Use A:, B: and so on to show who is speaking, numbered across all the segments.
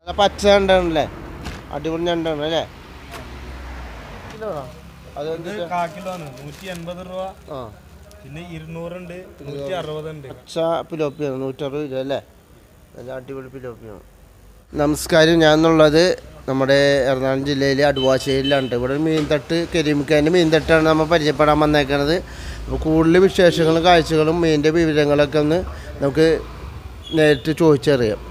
A: പച്ച ഞണ്ടാണല്ലേ അടിപൊളി ഞണ്ടാണ് അല്ലേ കിലോടാ അത്
B: ഇത്
A: എന്തിട്ടാ?
B: കാ കിലോ ആണ് നൂറ്റി എൺപത് രൂപ
A: ആ
B: പിന്നെ ഇരുന്നൂറുണ്ട് നൂറ്റി അറുപതുണ്ട്
A: പച്ച പിലോപ്പിയാണ് നൂറ്ററുപത് രൂപ അല്ലേ നല്ല അടിപൊളി പിലോപ്പിയാണ് നമസ്കാരം ഞാൻ എന്നുള്ളത് നമ്മുടെ എറണാകുളം ജില്ലയിലെ അടുവാശ്ശേരിയിലാണ് ഇവിടെ ഒരു മീൻതട്ട് കരിമിക്കാൻ്റെ മീൻതട്ടാണ് നമ്മൾ പരിചയപ്പെടാൻ വന്നേക്കണത് അപ്പോൾ കൂടുതൽ വിശേഷങ്ങളും കാഴ്ചകളും മീനിൻ്റെ വിവരങ്ങളൊക്കെ ഒന്ന് നമുക്ക് നേരിട്ട് ചോദിച്ചറിയാം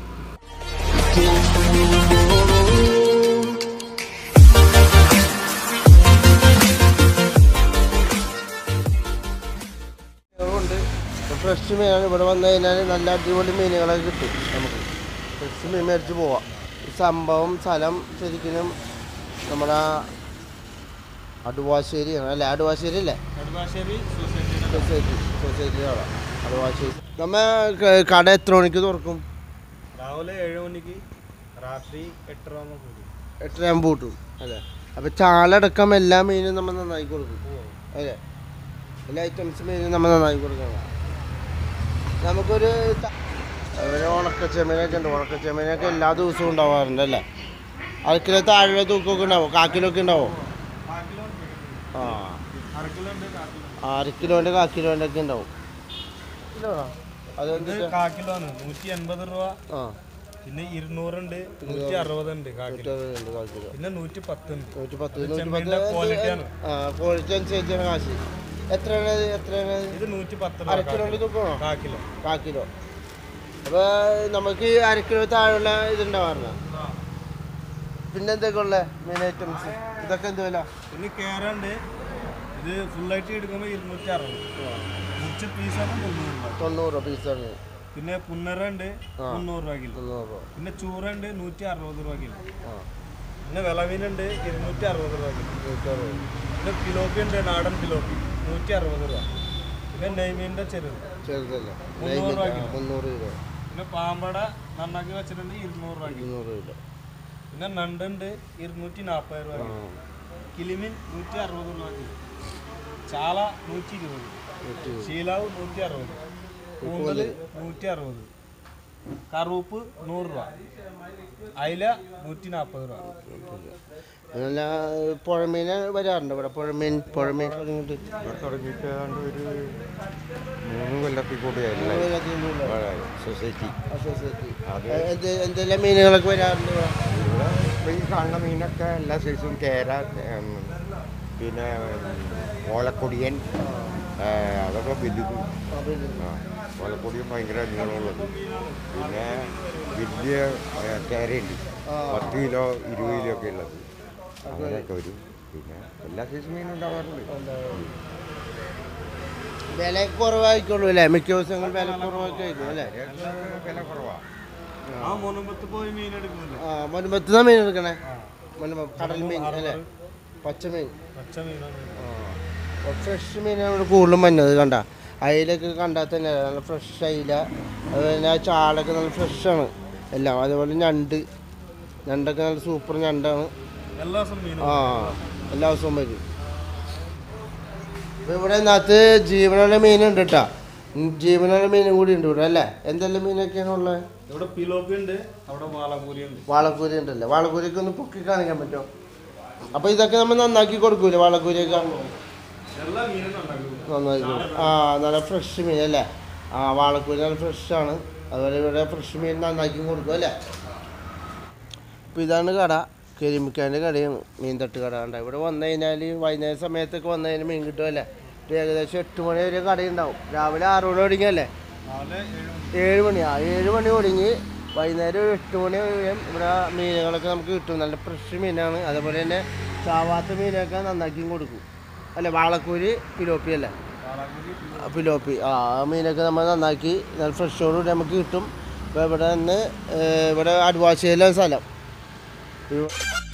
A: ഉണ്ട് ഫ്രഷ് മീനാണ് ഇവിടെ വന്നു കഴിഞ്ഞാൽ നല്ല അടിപൊളി മീനുകളൊക്കെ കിട്ടും നമുക്ക് ഫ്രഷ് മീൻ മേടിച്ച് പോവാം ഈ സംഭവം സ്ഥലം ശരിക്കും നമ്മുടെ അടുവാശ്ശേരിയാണ് അല്ലേ അടുവാശ്ശേരി അല്ലേ
B: നെടുമ്പാശ്ശേരി സൊസൈറ്റിയുടെ
A: സൊസൈറ്റി സൊസൈറ്റിയിലാണ് അടുവാശ്ശേരി നമ്മ ക- കട എത്ര മണിക്ക് തുറക്കും
B: രാവിലെ ഏഴ് മണിക്ക് രാത്രി എട്ടര ആകുമ്പോൾ പോകും
A: എട്ടരയാകുമ്പോൾ പൂട്ടും അല്ലേ അപ്പോൾ ചാലടക്കം എല്ലാ മീനും നമ്മൾ നന്നായി കൊടുക്കും അല്ലേ എല്ലാ ഐറ്റംസ് മീനും നമ്മൾ നന്നായി കൊടുക്കണം നമുക്കൊരു ത- അതുപോലെ ഉണക്കച്ചെമ്മീനൊക്കെ ഉണ്ട് ഉണക്കച്ചെമ്മീനൊക്കെ എല്ലാ ദിവസവും ഉണ്ടാവാറുണ്ട് അല്ലേ അരക്കിലോ താഴെ തൂക്കമൊക്കെ ഉണ്ടാവും കാക്കിലൊക്കെ ഉണ്ടാവും ആ
B: അര കിലോ ഉണ്ട് കാ കിലോ
A: അര കിലോൻ്റെ കാ കിലോൻ്റെ ഒക്കെ ഉണ്ടാവും കിലോ അത്
B: ഇത്
A: എന്തിട്ടാ?
B: കാ കിലോ ആണ് നൂറ്റി എൺപത് രൂപ
A: ആ
B: പിന്നെ ഇരുന്നൂറുണ്ട് നൂറ്റി അറുപതുണ്ട് കാ കിലോ
A: നൂറ്ററുപതുണ്ട് കാ കിലോ
B: പിന്നെ നൂറ്റി പത്തുണ്ട്
A: നൂറ്റി പത്ത്
B: ഇത്
A: നൂറ്റി പത്ത്
B: ചെമ്മീൻ്റെ quality ആണ്.
A: ആ ക്വാളിറ്റി അനുസരിച്ചാണ് കാശ് എത്രയാണ് ഇത്? എത്രയാണ് ഇത്?
B: ഇത് നൂറ്റി പത്ത്
A: അര
B: രൂപ കാ
A: കിലോൻ്റെ
B: കിലോ.
A: തൂക്കമാണോ
B: കാ കിലോ
A: കാ കിലോ അപ്പോൾ നമുക്ക് ഈ അര കിലോ താഴെയുള്ള ഇതുണ്ടാവാറില്ല പിന്നെ എന്തൊക്കെ ഉള്ളത് മെയിൻ ഐറ്റംസ് ഇതൊക്കെ എന്ത് വില
B: പിന്നെ കേറുണ്ട് ഇത് ഫുള്ളായിട്ട് എടുക്കുമ്പോൾ ഇരുന്നൂറ്റി അറുപത് മുറിച്ച പീസാണ് മുന്നൂറ് രൂപ
A: തൊണ്ണൂറ് രൂപ പീസാണ്
B: പിന്നെ പുന്നര ഉണ്ട്
A: ആ.
B: മുന്നൂറ് രൂപ കിലോ
A: തൊണ്ണൂറ് രൂപ
B: പിന്നെ ചൂറുണ്ട് നൂറ്റി അറുപത് രൂപ കിലോ
A: ആ
B: പിന്നെ വിളവീനുണ്ട് ഇരുന്നൂറ്റി അറുപത് രൂപ കിലോ
A: നൂറ്ററുപത്
B: പിന്നെ പിലോപ്പി ഉണ്ട് നാടൻ പിലോപ്പി നൂറ്റി അറുപത് രൂപ പിന്നെ നെയ്മീൻ്റെ ചെറുത്
A: ചെറുതല്ലേ
B: മുന്നൂറ് രൂപ കിലോ.
A: മുന്നൂറ് രൂപ
B: പിന്നെ പാമ്പട നന്നാക്കി വെച്ചിട്ടുണ്ട് ഇരുന്നൂറ് രൂപ കിലോ
A: ഇരുന്നൂറ് രൂപ
B: പിന്നെ നണ്ടുണ്ട് ഇരുന്നൂറ്റി നാൽപ്പത് രൂപ കിലോ കിളിമീൻ നൂറ്റി അറുപത് രൂപ കിലോ ചാള നൂറ്റി ഇരുപത്
A: നൂറ്റി
B: ശീലാവ് നൂറ്റി അറുപത് കൂന്തൽ നൂറ്റി അറുപത് കറുപ്പ് നൂറ് രൂപ അയില നൂറ്റി നാൽപ്പത് രൂപ
A: നല്ല പുഴമീൻ വരാറുണ്ട് ഇവിടെ പുഴമീൻ പുഴമീൻ തുടങ്ങിയിട്ട്
C: ഇവിടെ തുടങ്ങിയിട്ട് ഏതാണ്ട് ഒരു മൂന്ന് കൊല്ലത്തിൽ കൂടിയായില്ലേ സൊസൈറ്റി
A: സൊസൈറ്റി
C: അതെ.
A: എന്ത് എന്തെല്ലാം മീനുകളൊക്കെ വരാറുണ്ട് ഇവിടെ
C: ഇവിടെ ഇപ്പൊ ഈ കാണുന്ന മീനൊക്കെ എല്ലാ സൈസും കേര ഉം, പിന്നെ ഉം, ഓലക്കൊടിയൻ ആ, അതൊക്കെ വലുത് ആ ഓലക്കൊടിയൻ ഭയങ്കര നീളമുള്ളത് പിന്നെ വലിയ ആ, കേരയുണ്ട് പത്ത് കിലോ ഇരുപത് കിലോ ഒക്കെ ഉള്ളത് അങ്ങനെയൊക്കെ വരും പിന്നെ എല്ലാ സൈസും മീനും ഉണ്ടാവാറുണ്ട്
A: വില കുറവായിക്കോളൂ അല്ലേ മിക്ക ദിവസങ്ങൾ വില കുറവൊക്കെ ആയിരിക്കും അല്ലേ
C: വില കുറവാണ്
B: ആ മുനമ്പത്ത് പോയി മീൻ എടുക്കുന്നില്ല
A: ആ മുൻപത്തുനിന്ന് മീൻ എടുക്കണേ മുൻപ് കടൽ മീൻ അല്ലേ പച്ചമീൻ
B: പച്ച മീനാണ്
A: ഫ്രഷ് മീനാണ് ഇവിടെ കൂടുതലും വന്നത് കണ്ട അയിലൊക്കെ കണ്ടാൽ തന്നെ നല്ല ഫ്രഷ് അയില അതുപോലെ തന്നെ ആ ചാളൊക്കെ നല്ല ഫ്രഷാണ് എല്ലാം അതുപോലെ ഞണ്ട് ഞണ്ടൊക്കെ നല്ല സൂപ്പർ ഞണ്ടാണ്
B: എല്ലാ ദിവസവും മീൻ
A: ആ എല്ലാ ദിവസവും വരും ഇപ്പൊ ഇവിടെ ഇതിനകത്ത് ജീവനുള്ള മീനുണ്ട് കേട്ടോ ജീവനുള്ള മീനും കൂടി ഉണ്ട് ഇവിടെ അല്ലേ എന്തെല്ലാം മീനൊക്കെയാണ് ഉള്ളത്
B: ഇവിടെ പിലോപ്പി ഉണ്ട് അവിടെ വാളപൂരി ഉണ്ട്
A: വാളക്കൂരി ഉണ്ടല്ലേ വാളക്കൂരിയൊക്കെ ഒന്ന് പൊക്കി കാണിക്കാൻ പറ്റുമോ അപ്പൊ ഇതൊക്കെ നമ്മൾ നന്നാക്കി കൊടുക്കൂലേ വാളക്കൂരിയൊക്കെ
B: എല്ലാ മീനും ഉണ്ടാക്കും
A: നന്നാക്കി കൊടുക്കും ആ നല്ല ഫ്രഷ് മീൻ അല്ലേ ആ വാളക്കൂരി നല്ല ഫ്രഷാണ് അതുപോലെ ഇവിടെ ഫ്രഷ് മീൻ നന്നാക്കി കൊടുക്കും അല്ലേ അപ്പോൾ ഇതാണ് കട കരിമിക്കാൻ്റെ കടയാണ് മീൻ തട്ട് കട കണ്ട ഇവിടെ വന്നു കഴിഞ്ഞാൽ വൈകുന്നേര സമയത്തൊക്കെ വന്നു കഴിഞ്ഞാൽ മീൻ കിട്ടും അല്ലേ ഒരു ഏകദേശം എട്ട് മണി വരെ കടയുണ്ടാവും രാവിലെ ആറ് മണി തുടങ്ങിയല്ലേ
B: രാവിലെ ഏഴ് മണി
A: ഏഴ് മണി ആ ഏഴ് മണി തുടങ്ങി വൈകുന്നേരം ഒരു എട്ട് മണി വരെയും ഇവിടെ മീനുകളൊക്കെ നമുക്ക് കിട്ടും നല്ല ഫ്രഷ് മീനാണ് അതുപോലെ തന്നെ ചാവാത്ത മീനൊക്കെ നന്നാക്കിയും കൊടുക്കും അല്ലേ വാളക്കൂരി പിലോപ്പി അല്ലേ
B: വാളാപൂരി
A: ആ, പിലോപ്പി ആ ആ മീനൊക്കെ നമ്മൾ നന്നാക്കി നല്ല ഫ്രഷോടുകൂടി നമുക്ക് കിട്ടും ഇപ്പോൾ ഇവിടെ നിന്ന് ഇവിടെ അടുവാശ്ശേരിയിലെ സ്ഥലം ഇവ-